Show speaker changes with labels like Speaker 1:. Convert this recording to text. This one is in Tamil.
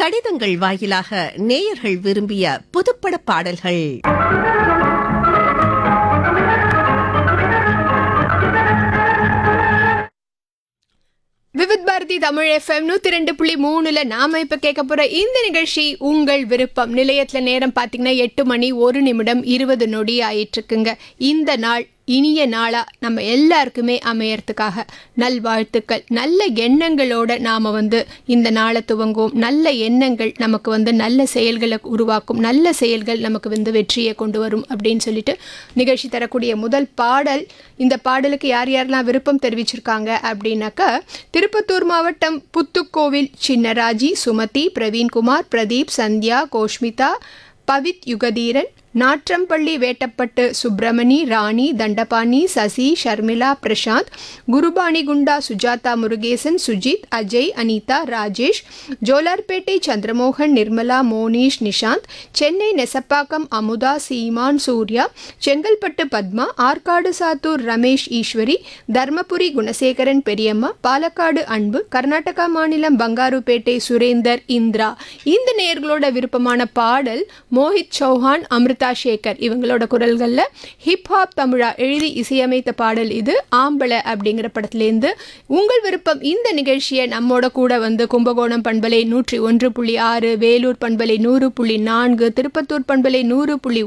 Speaker 1: கடிதங்கள் வாயிலாக நேயர்கள் விரும்பிய புதுப்பட பாடல்கள்
Speaker 2: விவித் பாரதி தமிழ் எஃப்எம் நூத்தி ரெண்டு புள்ளி மூணுல நாம இப்ப கேட்க போற இந்த நிகழ்ச்சி உங்கள் விருப்பம் நிலையத்துல நேரம் பாத்தீங்கன்னா எட்டு மணி ஒரு நிமிடம் இருபது நொடி ஆயிட்டு இருக்குங்க இந்த நாள் இனிய நாளா நம்ம எல்லாருக்குமே அமையறதுக்காக நல்வாழ்த்துக்கள் நல்ல எண்ணங்களோட நாம வந்து இந்த நாளை துவங்குவோம் நல்ல எண்ணங்கள் நமக்கு வந்து நல்ல செயல்களை உருவாக்கும் நல்ல செயல்கள் நமக்கு வந்து வெற்றியை கொண்டு வரும் அப்படின்னு சொல்லிட்டு நிகழ்ச்சி தரக்கூடிய முதல் பாடல் இந்த பாடலுக்கு யார் யாரெல்லாம் விருப்பம் தெரிவிச்சிருக்காங்க அப்படின்னாக்கா திருப்பத்தூர் மாவட்டம் புத்துக்கோவில் சின்னராஜி சுமதி பிரவீன்குமார் பிரதீப் சந்தியா கோஷ்மிதா பவித் யுகதீரன் நாற்றம்பள்ளி வேட்டப்பட்டு சுப்பிரமணி ராணி தண்டபாணி சசி ஷர்மிளா பிரசாந்த் குருபாணி குண்டா சுஜாதா முருகேசன் சுஜித் அஜய் அனிதா ராஜேஷ் ஜோலார்பேட்டை சந்திரமோகன் நிர்மலா மோனிஷ் நிஷாந்த் சென்னை நெசப்பாக்கம் அமுதா சீமான் சூர்யா செங்கல்பட்டு பத்மா ஆற்காடு சாத்தூர் ரமேஷ் ஈஸ்வரி தர்மபுரி குணசேகரன் பெரியம்மா பாலக்காடு அன்பு கர்நாடகா மாநிலம் பங்காருப்பேட்டை சுரேந்தர் இந்திரா இந்த நேர்களோட விருப்பமான பாடல் மோஹித் சௌஹான் அமிர்தா சேகர் இவங்களோட குரல்களில் ஹிப்ஹாப் தமிழா எழுதி இசையமைத்த பாடல் இது ஆம்பளை அப்படிங்கிற படத்துலேருந்து உங்கள் விருப்பம் இந்த நிகழ்ச்சியை நம்மோட கூட வந்து கும்பகோணம் பண்பலை நூற்றி ஒன்று புள்ளி ஆறு வேலூர் பண்பலை நூறு புள்ளி நான்கு திருப்பத்தூர் பண்பலை நூறு புள்ளி